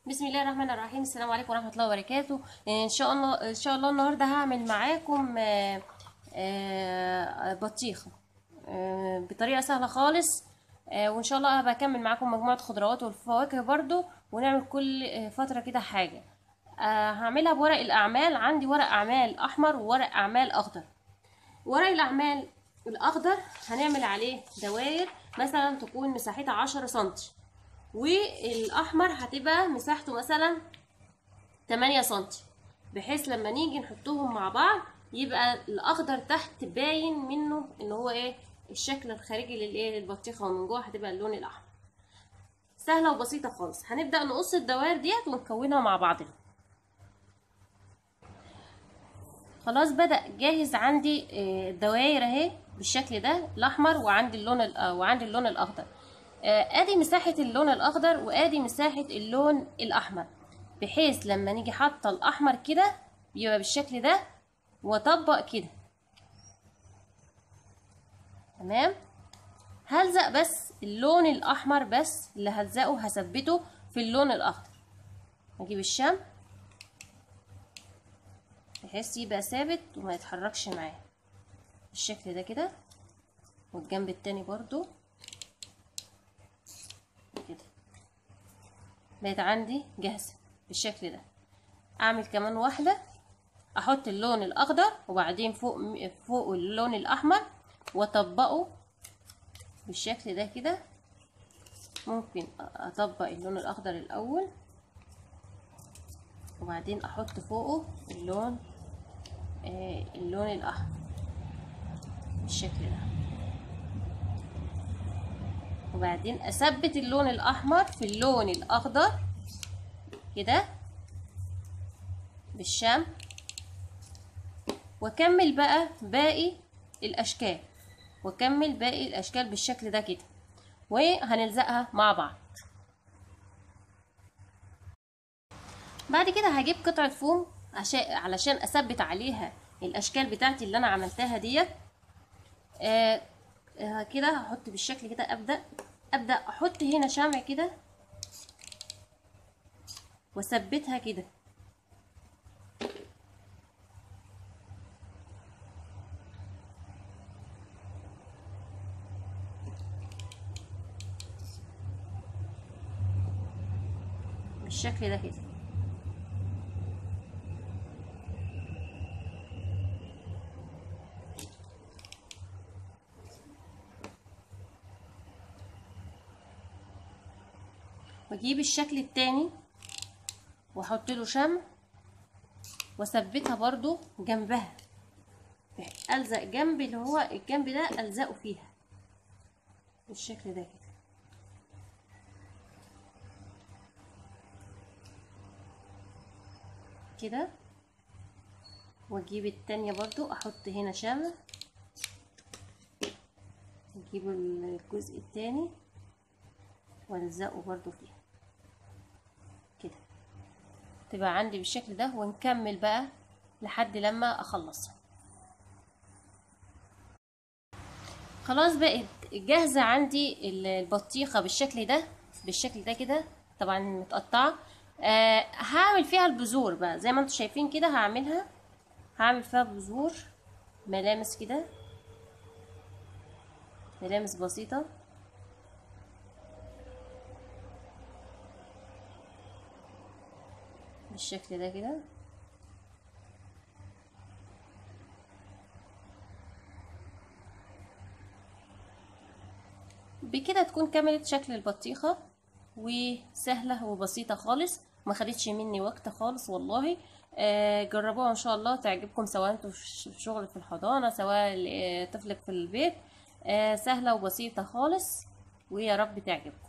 بسم الله الرحمن الرحيم السلام عليكم ورحمة الله وبركاته ان شاء الله ان شاء الله النهارده هعمل معاكم آه، آه، بطيخة آه، بطريقة سهلة خالص آه، وان شاء الله بكمل معاكم مجموعة خضروات والفواكه برضو ونعمل كل آه، فترة كده حاجة آه، هعملها بورق الاعمال عندي ورق اعمال احمر وورق اعمال اخضر ورق الاعمال الاخضر هنعمل عليه دواير مثلا تكون مساحتها عشرة سنتي والاحمر هتبقى مساحته مثلا 8 سنتي بحيث لما نيجي نحطهم مع بعض يبقى الاخضر تحت باين منه ان هو ايه الشكل الخارجي للايه للبطيخه ومن جوه هتبقى اللون الاحمر سهله وبسيطه خالص هنبدا نقص الدوائر ديت ونكونها مع بعضنا خلاص بدا جاهز عندي آه، الدوائر اهي بالشكل ده الاحمر وعندي اللون ال- آه، وعندي اللون الاخضر آه، ادي مساحة اللون الاخضر وادي مساحة اللون الاحمر بحيث لما نيجي حاطة الاحمر كده بيبقى بالشكل ده واطبق كده تمام هلزق بس اللون الاحمر بس اللي هلزقه هثبته في اللون الاخضر اجيب الشمع بحيث يبقى ثابت وما يتحركش معاه بالشكل ده كده والجنب التاني برضو كده بقت عندي جاهزة بالشكل ده اعمل كمان واحدة احط اللون الاخضر وبعدين فوق فوق اللون الاحمر واطبقه بالشكل ده كده ممكن اطبق اللون الاخضر الاول وبعدين احط فوقه اللون آه اللون الاحمر بالشكل ده وبعدين اثبت اللون الاحمر في اللون الاخضر كده بالشمع واكمل بقى باقي الاشكال واكمل باقي الاشكال بالشكل ده كده وهنلزقها مع بعض بعد كده هجيب قطعة فوم عشان علشان اثبت عليها الاشكال بتاعتي اللي انا عملتها ديت آه آه كده هحط بالشكل كده ابدا ابدا احط هنا شمع كده واثبتها كده بالشكل ده كده واجيب الشكل التاني واحط له شمع واثبتها برضو جنبها الزق جنب اللي هو الجنب ده الزقه فيها بالشكل ده كده كده واجيب التانية برضو احط هنا شمع اجيب الجزء التاني والزقه برضو فيها كده تبقى عندي بالشكل ده ونكمل بقى لحد لما اخلصها خلاص بقت جاهزة عندي البطيخة بالشكل ده بالشكل ده كده طبعا متقطعة آه هعمل فيها البذور بقى زي ما انتم شايفين كده هعملها هعمل فيها بذور ملامس كده ملامس بسيطة بالشكل ده كده بكده تكون كملت شكل البطيخة وسهلة وبسيطة خالص ما خدتش مني وقت خالص والله آه جربوها ان شاء الله تعجبكم سواء انتوا في شغل في الحضانة سواء طفلك في البيت آه سهلة وبسيطة خالص ويا رب تعجبكم